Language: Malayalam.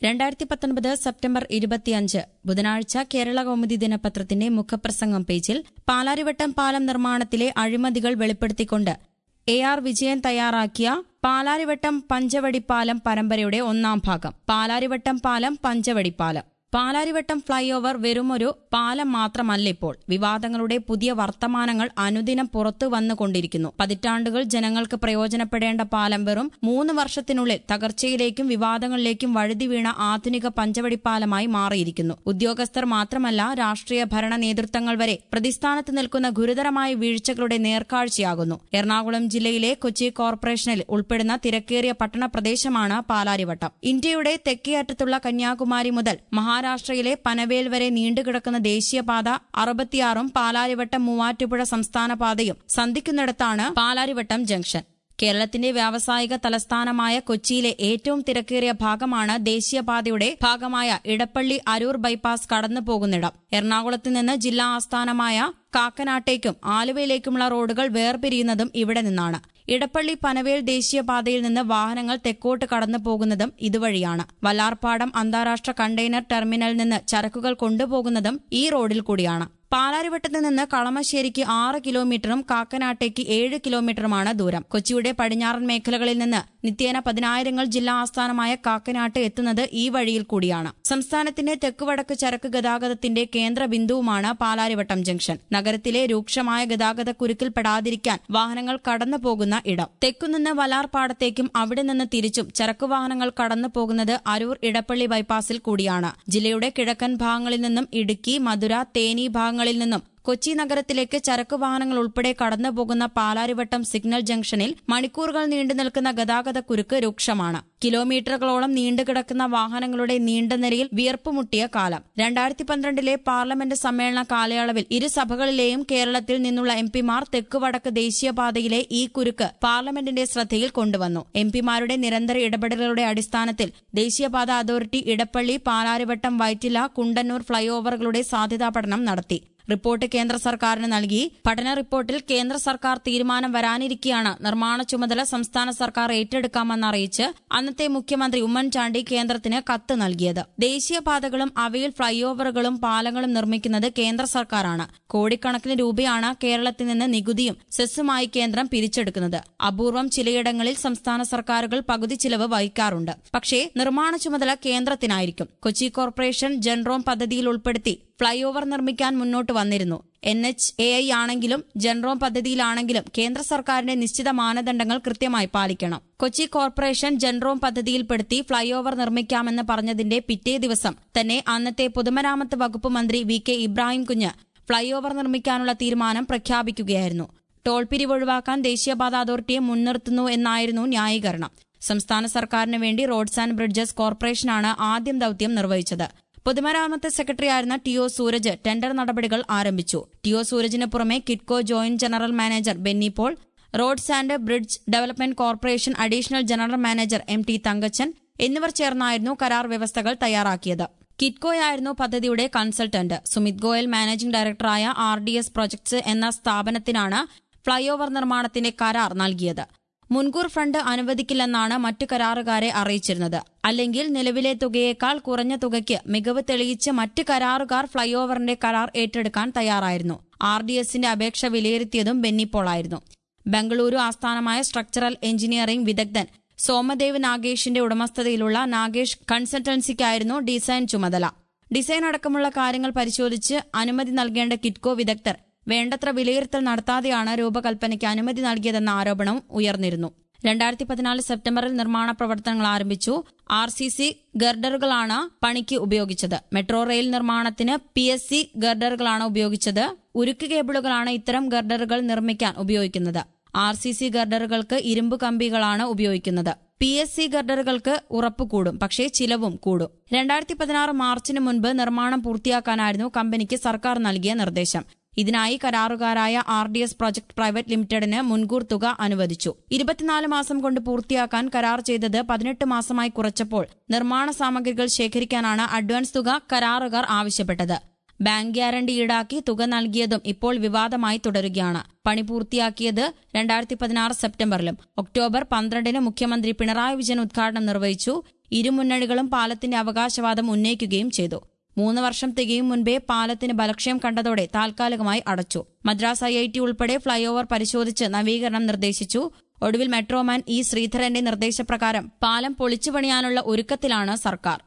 രണ്ടായിരത്തി പത്തൊൻപത് സെപ്റ്റംബർ ഇരുപത്തിയഞ്ച് ബുധനാഴ്ച കേരള കൗമുദി ദിനപത്രത്തിന്റെ മുഖപ്രസംഗം പേജിൽ പാലാരിവട്ടം പാലം നിർമ്മാണത്തിലെ അഴിമതികൾ വെളിപ്പെടുത്തിക്കൊണ്ട് എ ആർ വിജയൻ തയ്യാറാക്കിയ പാലാരിവട്ടം പഞ്ചവടിപ്പാലം പരമ്പരയുടെ ഒന്നാം ഭാഗം പാലാരിവട്ടം പാലം പഞ്ചവടിപ്പാലം പാലാരിവട്ടം ഫ്ളൈ ഓവർ വെറുമൊരു പാലം മാത്രമല്ല ഇപ്പോൾ വിവാദങ്ങളുടെ പുതിയ വർത്തമാനങ്ങൾ അനുദിനം പുറത്തു വന്നുകൊണ്ടിരിക്കുന്നു പതിറ്റാണ്ടുകൾ ജനങ്ങൾക്ക് പ്രയോജനപ്പെടേണ്ട പാലം വെറും മൂന്ന് വർഷത്തിനുള്ളിൽ തകർച്ചയിലേക്കും വിവാദങ്ങളിലേക്കും വഴുതി വീണ ആധുനിക പഞ്ചവടിപ്പാലമായി മാറിയിരിക്കുന്നു ഉദ്യോഗസ്ഥർ മാത്രമല്ല രാഷ്ട്രീയ ഭരണ നേതൃത്വങ്ങൾ വരെ പ്രതിസ്ഥാനത്ത് നിൽക്കുന്ന ഗുരുതരമായ വീഴ്ചകളുടെ നേർക്കാഴ്ചയാകുന്നു എറണാകുളം ജില്ലയിലെ കൊച്ചി കോർപ്പറേഷനിൽ ഉൾപ്പെടുന്ന തിരക്കേറിയ പട്ടണ പ്രദേശമാണ് പാലാരിവട്ടം ഇന്ത്യയുടെ തെക്കേ അറ്റത്തുള്ള കന്യാകുമാരി മുതൽ മഹാരാഷ്ട്രയിലെ പനവേൽ വരെ നീണ്ടുകിടക്കുന്ന ദേശീയപാത അറുപത്തിയാറും പാലാരിവട്ടം മൂവാറ്റുപുഴ സംസ്ഥാന പാതയും സന്ധിക്കുന്നിടത്താണ് പാലാരിവട്ടം ജംഗ്ഷൻ കേരളത്തിന്റെ വ്യാവസായിക തലസ്ഥാനമായ കൊച്ചിയിലെ ഏറ്റവും തിരക്കേറിയ ഭാഗമാണ് ദേശീയപാതയുടെ ഭാഗമായ ഇടപ്പള്ളി അരൂർ ബൈപ്പാസ് കടന്നു പോകുന്നിടം എറണാകുളത്ത് നിന്ന് ജില്ലാ ആസ്ഥാനമായ കാക്കനാട്ടേക്കും ആലുവയിലേക്കുമുള്ള റോഡുകൾ വേർപിരിയുന്നതും ഇവിടെ നിന്നാണ് ഇടപ്പള്ളി പനവേൽ ദേശീയപാതയിൽ നിന്ന് വാഹനങ്ങൾ തെക്കോട്ട് കടന്നു പോകുന്നതും ഇതുവഴിയാണ് വല്ലാർപാടം അന്താരാഷ്ട്ര കണ്ടെയ്നർ ടെർമിനലിൽ നിന്ന് ചരക്കുകൾ കൊണ്ടുപോകുന്നതും ഈ റോഡിൽ കൂടിയാണ് പാലാരിവട്ടത്ത് നിന്ന് കളമശ്ശേരിക്ക് ആറ് കിലോമീറ്ററും കാക്കനാട്ടേക്ക് ഏഴ് കിലോമീറ്ററുമാണ് ദൂരം കൊച്ചിയുടെ പടിഞ്ഞാറൻ മേഖലകളിൽ നിന്ന് നിത്യേന പതിനായിരങ്ങൾ ജില്ലാ ആസ്ഥാനമായ കാക്കനാട്ട് എത്തുന്നത് ഈ വഴിയിൽ കൂടിയാണ് സംസ്ഥാനത്തിന്റെ തെക്കുവടക്ക് ചരക്ക് ഗതാഗതത്തിന്റെ കേന്ദ്ര ബിന്ദുവുമാണ് പാലാരിവട്ടം ജംഗ്ഷൻ നഗരത്തിലെ രൂക്ഷമായ ഗതാഗത കുരുക്കിൽപ്പെടാതിരിക്കാൻ വാഹനങ്ങൾ കടന്നു പോകുന്ന ഇടം തെക്കുനിന്ന് വലാർപാടത്തേക്കും അവിടെ നിന്ന് തിരിച്ചും ചരക്ക് വാഹനങ്ങൾ കടന്നു പോകുന്നത് അരൂർ ഇടപ്പള്ളി ബൈപ്പാസിൽ കൂടിയാണ് ജില്ലയുടെ കിഴക്കൻ ഭാഗങ്ങളിൽ നിന്നും ഇടുക്കി മധുര തേനി ഭാഗങ്ങളിൽ നിന്നും കൊച്ചി നഗരത്തിലേക്ക് ചരക്ക് വാഹനങ്ങൾ ഉൾപ്പെടെ കടന്നുപോകുന്ന പാലാരിവട്ടം സിഗ്നൽ ജംഗ്ഷനിൽ മണിക്കൂറുകൾ നീണ്ടു നിൽക്കുന്ന ഗതാഗത കുരുക്ക് രൂക്ഷമാണ് കിലോമീറ്ററുകളോളം നീണ്ടുകിടക്കുന്ന വാഹനങ്ങളുടെ നീണ്ട നിരയിൽ വിയർപ്പുമുട്ടിയ കാലം രണ്ടായിരത്തി പന്ത്രണ്ടിലെ പാർലമെന്റ് സമ്മേളന കാലയളവിൽ ഇരു സഭകളിലെയും കേരളത്തിൽ നിന്നുള്ള എംപിമാർ തെക്കുവടക്ക് ദേശീയപാതയിലെ ഈ കുരുക്ക് പാർലമെന്റിന്റെ ശ്രദ്ധയിൽ കൊണ്ടുവന്നു എംപിമാരുടെ നിരന്തര ഇടപെടലുകളുടെ അടിസ്ഥാനത്തിൽ ദേശീയപാത അതോറിറ്റി ഇടപ്പള്ളി പാലാരിവട്ടം വൈറ്റില കുണ്ടന്നൂർ ഫ്ളൈ ഓവറുകളുടെ സാധ്യതാ പഠനം നടത്തി റിപ്പോർട്ട് കേന്ദ്ര സർക്കാരിന് നൽകി പഠന റിപ്പോർട്ടിൽ കേന്ദ്ര സർക്കാർ തീരുമാനം വരാനിരിക്കെയാണ് നിർമ്മാണ ചുമതല സംസ്ഥാന സർക്കാർ ഏറ്റെടുക്കാമെന്ന് അറിയിച്ച് അന്നത്തെ മുഖ്യമന്ത്രി ഉമ്മൻചാണ്ടി കേന്ദ്രത്തിന് കത്ത് നൽകിയത് ദേശീയപാതകളും അവയിൽ ഫ്ളൈ ഓവറുകളും പാലങ്ങളും നിർമ്മിക്കുന്നത് കേന്ദ്ര സർക്കാരാണ് കോടിക്കണക്കിന് രൂപയാണ് കേരളത്തിൽ നിന്ന് നികുതിയും സെസ്സുമായി കേന്ദ്രം പിരിച്ചെടുക്കുന്നത് അപൂർവം ചിലയിടങ്ങളിൽ സംസ്ഥാന സർക്കാരുകൾ പകുതി ചിലവ് വഹിക്കാറുണ്ട് പക്ഷേ നിർമ്മാണ ചുമതല കേന്ദ്രത്തിനായിരിക്കും കൊച്ചി കോർപ്പറേഷൻ ജൻറോം പദ്ധതിയിൽ ഉൾപ്പെടുത്തി ഫ്ളൈ ഓവർ നിർമ്മിക്കാൻ മുന്നോട്ട് വന്നിരുന്നു എൻ എച്ച് എ ഐ ആണെങ്കിലും ജൻറോം പദ്ധതിയിലാണെങ്കിലും കേന്ദ്ര സർക്കാരിന്റെ നിശ്ചിത മാനദണ്ഡങ്ങൾ കൃത്യമായി പാലിക്കണം കൊച്ചി കോർപ്പറേഷൻ ജൻറോം പദ്ധതിയിൽപ്പെടുത്തി ഫ്ളൈ ഓവർ നിർമ്മിക്കാമെന്ന് പറഞ്ഞതിന്റെ പിറ്റേ ദിവസം തന്നെ അന്നത്തെ പൊതുമരാമത്ത് വകുപ്പ് മന്ത്രി വി കെ ഇബ്രാഹിം കുഞ്ഞ് ഫ്ളൈ ഓവർ നിർമ്മിക്കാനുള്ള തീരുമാനം പ്രഖ്യാപിക്കുകയായിരുന്നു ടോൾ പിരിവ് ഒഴിവാക്കാൻ ദേശീയപാത അതോറിറ്റിയെ മുൻനിർത്തുന്നു എന്നായിരുന്നു ന്യായീകരണം സംസ്ഥാന സർക്കാരിന് വേണ്ടി റോഡ്സ് ആൻഡ് ബ്രിഡ്ജസ് കോർപ്പറേഷനാണ് ആദ്യം ദൌത്യം നിർവഹിച്ചത് പൊതുമരാമത്ത് സെക്രട്ടറിയായിരുന്ന ടി ഒ സൂരജ് ടെൻഡർ നടപടികൾ ആരംഭിച്ചു ടി ഒ സൂരജിന് പുറമെ Kitco joint general manager Benny Paul roads and bridge development corporation additional general manager M T Thankachan എന്നിവർ ചേർന്നായിരുന്നു കരാർ വ്യവസ്ഥകൾ തയ്യാറാക്കിയത് കിറ്റ്കോയായിരുന്നു പദ്ധതിയുടെ കൺസൾട്ടന്റ് സുമിത് ഗോയൽ മാനേജിംഗ് ഡയറക്ടറായ ആർ ഡി എസ് പ്രൊജക്ട്സ് എന്ന സ്ഥാപനത്തിനാണ് ഫ്ളൈ ഓവർ നിർമ്മാണത്തിന്റെ കരാർ നൽകിയത് മുൻകൂർ ഫണ്ട് അനുവദിക്കില്ലെന്നാണ് മറ്റു കരാറുകാരെ അറിയിച്ചിരുന്നത് അല്ലെങ്കിൽ നിലവിലെ തുകയേക്കാൾ കുറഞ്ഞ തുകയ്ക്ക് മികവ് തെളിയിച്ച് മറ്റ് കരാറുകാർ ഫ്ളൈ ഓവറിന്റെ കരാർ ഏറ്റെടുക്കാൻ തയ്യാറായിരുന്നു ആർ ഡി എസിന്റെ അപേക്ഷ വിലയിരുത്തിയതും ബെന്നിപ്പോളായിരുന്നു ബംഗളൂരു ആസ്ഥാനമായ സ്ട്രക്ചറൽ എഞ്ചിനീയറിംഗ് വിദഗ്ധൻ സോമദേവ് നാഗേഷിന്റെ ഉടമസ്ഥതയിലുള്ള നാഗേഷ് കൺസൾട്ടൻസിക്കായിരുന്നു ഡിസൈൻ ചുമതല ഡിസൈൻ അടക്കമുള്ള കാര്യങ്ങൾ പരിശോധിച്ച് അനുമതി നൽകേണ്ട കിറ്റ്കോ വിദഗ്ധർ വേണ്ടത്ര വിലയിരുത്തൽ നടത്താതെയാണ് രൂപകൽപ്പനയ്ക്ക് അനുമതി നൽകിയതെന്ന ആരോപണം ഉയർന്നിരുന്നു രണ്ടായിരത്തി പതിനാല് സെപ്റ്റംബറിൽ നിർമ്മാണ പ്രവർത്തനങ്ങൾ ആരംഭിച്ചു ആർ സി സി ഗർഡറുകളാണ് പണിക്ക് ഉപയോഗിച്ചത് മെട്രോ റെയിൽ നിർമ്മാണത്തിന് പി എസ് സി ഗർഡറുകളാണ് ഉപയോഗിച്ചത് ഉരുക്ക് കേബിളുകളാണ് ഇത്തരം ഗർഡറുകൾ നിർമ്മിക്കാൻ ഉപയോഗിക്കുന്നത് ആർ സി സി ഗർഡറുകൾക്ക് ഇരുമ്പ് കമ്പികളാണ് ഉപയോഗിക്കുന്നത് പി എസ് സി ഗർഡറുകൾക്ക് ഉറപ്പ് കൂടും പക്ഷേ ചിലവും കൂടും രണ്ടായിരത്തി പതിനാറ് മാർച്ചിന് മുൻപ് നിർമ്മാണം പൂർത്തിയാക്കാനായിരുന്നു കമ്പനിക്ക് സർക്കാർ നൽകിയ നിർദ്ദേശം ഇതിനായി കരാറുകാരായ R D S project private ലിമിറ്റഡിന് മുൻകൂർ തുക അനുവദിച്ചു ഇരുപത്തിനാല് മാസം കൊണ്ട് പൂർത്തിയാക്കാൻ കരാർ ചെയ്തത് പതിനെട്ട് മാസമായി കുറച്ചപ്പോൾ നിർമ്മാണ സാമഗ്രികൾ ശേഖരിക്കാനാണ് അഡ്വാൻസ് തുക കരാറുകാർ ആവശ്യപ്പെട്ടത് ബാങ്ക് ഗ്യാരണ്ടി ഈടാക്കി തുക നൽകിയതും ഇപ്പോൾ വിവാദമായി തുടരുകയാണ് പണി പൂർത്തിയാക്കിയത് രണ്ടായിരത്തി പതിനാറ് സെപ്റ്റംബറിലും ഒക്ടോബർ പന്ത്രണ്ടിന് മുഖ്യമന്ത്രി പിണറായി വിജയൻ ഉദ്ഘാടനം നിർവഹിച്ചു ഇരുമുന്നണികളും പാലത്തിന്റെ അവകാശവാദം ഉന്നയിക്കുകയും ചെയ്തു മൂന്ന് വർഷം തികയും മുൻപേ പാലത്തിന് ബലക്ഷയം കണ്ടതോടെ താൽക്കാലികമായി അടച്ചു മദ്രാസ് ഐ ഐ ടി ഉൾപ്പെടെ ഫ്ളൈ ഓവർ പരിശോധിച്ച് നവീകരണം നിർദ്ദേശിച്ചു ഒടുവിൽ മെട്രോമാൻ ഇ ശ്രീധരന്റെ നിർദ്ദേശപ്രകാരം പാലം പൊളിച്ചു പണിയാനുള്ള ഒരുക്കത്തിലാണ് സർക്കാർ